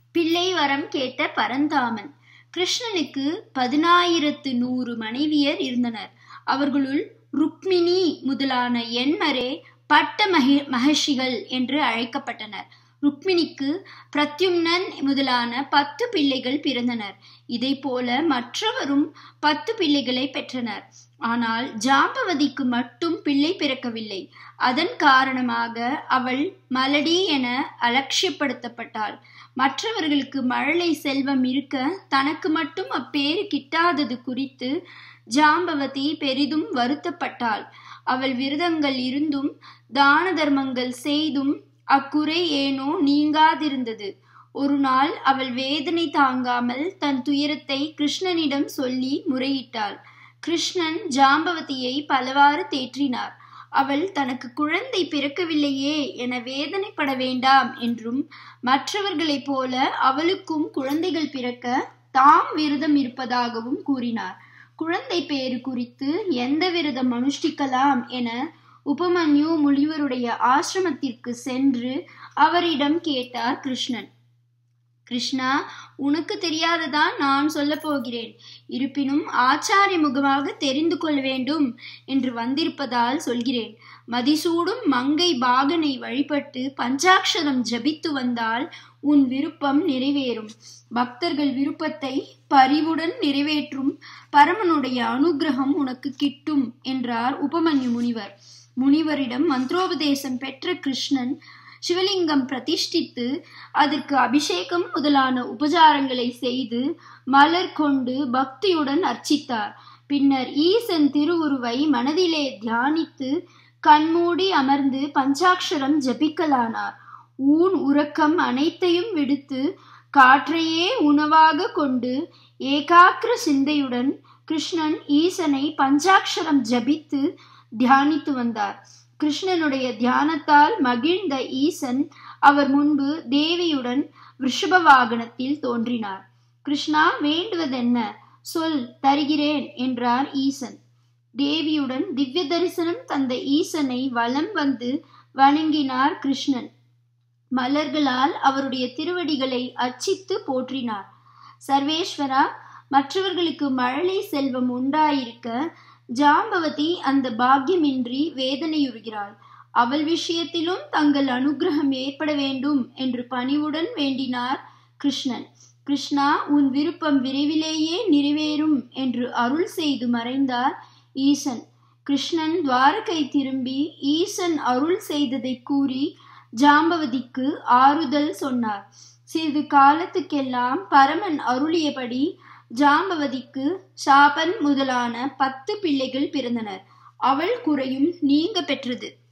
பிள்ளை வரம் கேட்ட பரந்தாமன் கிருஷ்ணனுக்கு பதினாயிரத்து நூறு மனைவியர் இருந்தனர் அவர்களுள் ருக்மிணி முதலான எண்மரே பட்ட மகி மகர்ஷிகள் என்று அழைக்கப்பட்டனர் ருக்மிணிக்கு பிரத்யும்னன் முதலான பத்து பிள்ளைகள் பிறந்தனர் இதை போல மற்றவரும் பத்து பிள்ளைகளை பெற்றனர் ஆனால் ஜாம்பவதிக்கு மட்டும் பிள்ளை பிறக்கவில்லை அதன் காரணமாக அவள் மலடி என அலட்சியப்படுத்தப்பட்டாள் மற்றவர்களுக்கு மழலை செல்வம் இருக்க தனக்கு மட்டும் அப்பேறு கிட்டாதது குறித்து ஜாம்பவதி பெரிதும் வருத்தப்பட்டாள் அவள் விரதங்கள் இருந்தும் தான தர்மங்கள் செய்தும் அக்குறை ஏனோ நீங்காதிருந்தது ஒரு நாள் அவள் வேதனை தாங்காமல் தன் துயரத்தை கிருஷ்ணனிடம் சொல்லி முறையிட்டாள் கிருஷ்ணன் ஜாம்பவதியை பலவாறு தேற்றினார் அவள் தனக்கு குழந்தை பிறக்கவில்லையே என வேதனைப்பட வேண்டாம் என்றும் மற்றவர்களைப் போல அவளுக்கும் குழந்தைகள் பிறக்க தாம் விரதம் இருப்பதாகவும் கூறினார் குழந்தை பேறு குறித்து எந்த விரதம் அனுஷ்டிக்கலாம் என உபமன்யு முனிவருடைய ஆசிரமத்திற்கு சென்று அவரிடம் கேட்டார் கிருஷ்ணன் கிருஷ்ணா உனக்கு தெரியாததான் நான் சொல்ல போகிறேன் இருப்பினும் ஆச்சாரிய முகமாக தெரிந்து கொள்ள வேண்டும் என்று வந்திருப்பதால் சொல்கிறேன் மதிசூடும் மங்கை பாகனை வழிபட்டு பஞ்சாட்சரம் ஜபித்து வந்தால் உன் விருப்பம் நிறைவேறும் பக்தர்கள் விருப்பத்தை பரிவுடன் நிறைவேற்றும் பரமனுடைய அனுகிரகம் உனக்கு கிட்டும் என்றார் உபமன்யு முனிவர் முனிவரிடம் மந்திரோபதேசம் பெற்ற கிருஷ்ணன் சிவலிங்கம் பிரதிஷ்டித்து அதற்கு அபிஷேகம் முதலான உபசாரங்களை செய்து மலர் கொண்டு பக்தியுடன் அர்ச்சித்தார் பின்னர் ஈசன் திருவுருவை மனதிலே தியானித்து கண்மூடி அமர்ந்து பஞ்சாட்சரம் ஜபிக்கலானார் ஊன் உறக்கம் அனைத்தையும் விடுத்து காற்றையே உணவாக கொண்டு ஏகாக்கிர சிந்தையுடன் கிருஷ்ணன் ஈசனை பஞ்சாட்சரம் ஜபித்து தியானித்து வந்தார் கிருஷ்ணனுடைய தியானத்தால் மகிழ்ந்த ஈசன் அவர் முன்பு தேவியுடன் ரிஷப வாகனத்தில் தோன்றினார் கிருஷ்ணா வேண்டுவதென்ன சொல் தருகிறேன் என்றார் ஈசன் தேவியுடன் திவ்ய தரிசனம் தந்த ஈசனை வலம் வந்து வணங்கினார் கிருஷ்ணன் மலர்களால் அவருடைய திருவடிகளை அச்சித்து போற்றினார் சர்வேஸ்வரா மற்றவர்களுக்கு மழலை செல்வம் உண்டாயிருக்க ஜாம்பவதி அந்த பாக்கியமின்றி வேதனையுறுகிறாள் அவள் விஷயத்திலும் தங்கள் அனுகிரகம் ஏற்பட வேண்டும் என்று பணிவுடன் வேண்டினார் கிருஷ்ணன் கிருஷ்ணா உன் விருப்பம் விரைவிலேயே நிறைவேறும் என்று அருள் செய்து மறைந்தார் ஈசன் கிருஷ்ணன் துவாரகை திரும்பி ஈசன் அருள் செய்ததை கூறி ஜாம்பவதிக்கு ஆறுதல் சொன்னார் சிறிது காலத்துக்கெல்லாம் பரமன் அருளியபடி ஜாம்பவதிக்கு சாபன் முதலான பத்து பிள்ளைகள் பிறந்தனர் அவள் குறையும் நீங்க பெற்றது